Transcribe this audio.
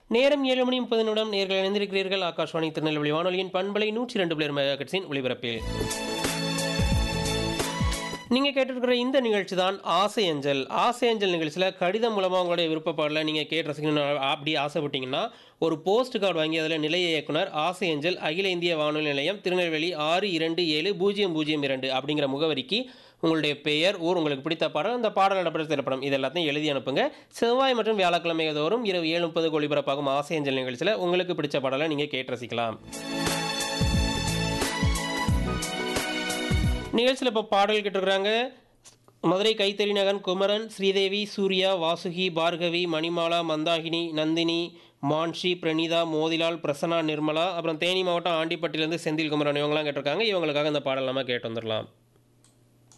நேரம் ஏழு மணி முப்பது நிமிடம் நேர்கள் இணைந்திருக்கிறீர்கள் ஆகாஷ்வாணி திருநெல்வேலி வானொலியின் பண்பலை நூற்றி ரெண்டு பிளேர் மெகாகட்ஸின் ஒளிபரப்பில் நீங்கள் கேட்டிருக்கிற இந்த நிகழ்ச்சி தான் ஆசை அஞ்சல் ஆசை அஞ்சல் நிகழ்ச்சியில் கடிதம் மூலமாக உங்களுடைய விருப்பப்பாடில் நீங்கள் கேட்டு ரசிக்கணும்னு அப்படி ஆசைப்பட்டீங்கன்னா ஒரு போஸ்ட் கார்டு வாங்கி அதில் நிலைய இயக்குனர் ஆசை அஞ்சல் அகில இந்திய வானொலி நிலையம் திருநெல்வேலி ஆறு இரண்டு ஏழு பூஜ்ஜியம் பூஜ்ஜியம் இரண்டு அப்படிங்கிற முகவரிக்கு உங்களுடைய பெயர் ஊர் உங்களுக்கு பிடித்த பாடல் அந்த பாடல் இடம்பெற்ற திரைப்படம் இது எல்லாத்தையும் எழுதி அனுப்புங்க செவ்வாய் மற்றும் வியாழக்கிழமை தோறும் இரவு ஏழு முப்பது ஒளிபரப்பாகும் ஆசை அஞ்சல் நிகழ்ச்சியில் உங்களுக்கு பிடிச்ச பாடலை நீங்கள் கேட்டு ரசிக்கலாம் நிகழ்ச்சியில் இப்போ பாடல் கேட்டிருக்கிறாங்க மதுரை கைத்தறி நகன் குமரன் ஸ்ரீதேவி சூர்யா வாசுகி பார்கவி மணிமாலா மந்தாகினி நந்தினி மான்ஷி பிரணீதா மோதிலால் பிரசன்னா நிர்மலா அப்புறம் தேனி மாவட்டம் ஆண்டிப்பட்டியிலேருந்து செந்தில் குமரன் இவங்களாம் கேட்டிருக்காங்க இவங்களுக்காக இந்த பாடல் நம்ம கேட்டு வந்துடலாம்